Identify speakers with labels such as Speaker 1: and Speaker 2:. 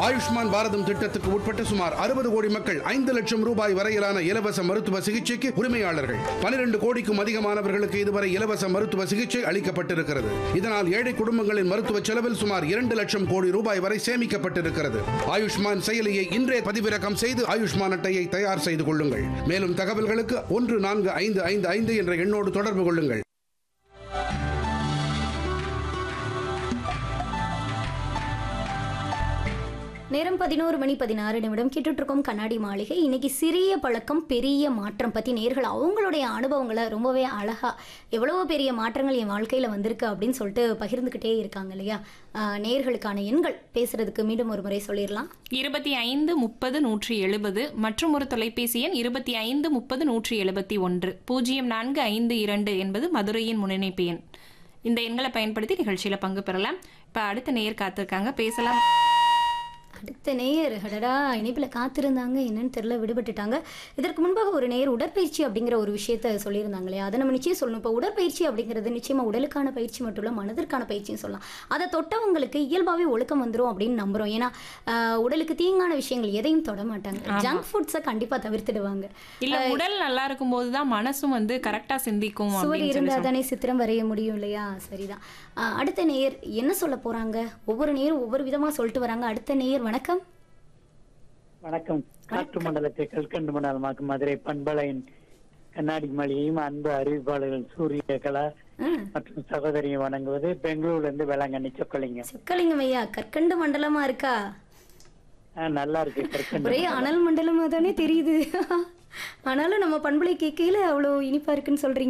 Speaker 1: ஆயுஷ்மான் பாரதம் திட்டத்துக்கு உட்பட்ட சுமார் அறுபது கோடி மக்கள் ஐந்து லட்சம் ரூபாய் வரையிலான இலவச மருத்துவ சிகிச்சைக்கு உரிமையாளர்கள் பனிரெண்டு கோடிக்கும் அதிகமானவர்களுக்கு இதுவரை இலவச மருத்துவ சிகிச்சை அளிக்கப்பட்டிருக்கிறது இதனால் ஏழை குடும்பங்களின் மருத்துவ செலவில் சுமார் இரண்டு லட்சம் கோடி ரூபாய் வரை சேமிக்கப்பட்டிருக்கிறது ஆயுஷ்மான் செயலியை இன்றே பதிவிறக்கம் செய்து ஆயுஷ்மான் அட்டையை தயார் செய்து கொள்ளுங்கள் மேலும் தகவல்களுக்கு ஒன்று நான்கு ஐந்து ஐந்து ஐந்து என்ற எண்ணோடு தொடர்பு கொள்ளுங்கள்
Speaker 2: நேரம் பதினோரு மணி பதினாறு நிமிடம் கேட்டுட்டு இருக்கோம் கண்ணாடி மாளிகை இன்னைக்கு சிறிய பழக்கம் பெரிய மாற்றம் பத்தி நேர்கள் அவங்களுடைய அனுபவங்களை ரொம்பவே அழகா எவ்வளவோ பெரிய மாற்றங்கள் என் வாழ்க்கையில வந்திருக்கு அப்படின்னு சொல்லிட்டு பகிர்ந்துக்கிட்டே இருக்காங்க இல்லையா ஆஹ் நேர்களுக்கான எண்கள் பேசுறதுக்கு மீண்டும் ஒரு முறை சொல்லிடலாம்
Speaker 3: இருபத்தி ஐந்து முப்பது நூற்றி எழுபது மற்றும் ஒரு தொலைபேசி எண் இருபத்தி ஐந்து முப்பது நூற்றி எழுபத்தி ஒன்று பூஜ்ஜியம் நான்கு ஐந்து இரண்டு என்பது மதுரையின் முன்னிணைப்பு எண் இந்த எண்களை பயன்படுத்தி நிகழ்ச்சியில பங்கு பெறலாம் இப்ப அடுத்த நேயர் காத்திருக்காங்க பேசலாம்
Speaker 2: அடுத்த நேயர் அடடா இணைப்பில் காத்திருந்தாங்க என்னன்னு தெரியல விடுபட்டுட்டாங்க இதற்கு முன்பாக ஒரு நேயர் உடற்பயிற்சி அப்படிங்கிற ஒரு விஷயத்த சொல்லியிருந்தாங்க இல்லையா அதை நம்ம நிச்சயம் சொல்லணும் இப்போ உடற்பயிற்சி அப்படிங்கிறது நிச்சயமாக உடலுக்கான பயிற்சி மட்டும் இல்லை மனதிற்கான பயிற்சியும் சொல்லலாம் அதை தொட்டவங்களுக்கு இயல்பாகவே ஒழுக்கம் வந்துடும் அப்படின்னு நம்புகிறோம் ஏன்னா ஆஹ், உடலுக்கு தீங்கான விஷயங்கள் எதையும் தொட மாட்டாங்க ஜங்க் ஃபுட்ஸை கண்டிப்பாக தவிர்த்துடுவாங்க
Speaker 3: இல்ல உடல் நல்லா இருக்கும் போதுதான் மனசும் வந்து கரெக்டா சிந்திக்கும்
Speaker 2: சுவர்
Speaker 3: அப்படின்னு சொல்லி
Speaker 2: இருந்தால் தானே சித்திரம் வரைய முடியும் இல்லையா சரிதான் ஆஹ், அடுத்த நேயர் என்ன சொல்ல போறாங்க ஒவ்வொரு நேரும் ஒவ்வொரு விதமா சொல்லிட்டு வராங்க அடுத்த நேயர் வணக்கம்
Speaker 4: வணக்கம் காற்று மண்டலத்தை கல்கண்டு மண்டலமாக்கு மதுரை பண்பலையின் கண்ணாடி மாளிகையும் அன்பு அறிவிப்பாளர்கள் சூரிய கலா
Speaker 2: ஆ
Speaker 4: மற்றும் சகோதரியை வணங்குவது பெங்களூர்ல இருந்து வேளாங்கண்ணி சொக்கலிங்க
Speaker 2: சொக்கலிங்கம் ஐயா கற்கண்டு மண்டலமா இருக்கா
Speaker 4: ஆஹ் நல்லா இருக்கு கற்கண்டு
Speaker 2: ஒரே அனல் மண்டலமா தானே தெரியுது ஆனாலும் நம்ம பண்பலை கேட்கையில அவ்வளோ இனிப்பா இருக்குன்னு சொல்றீங்க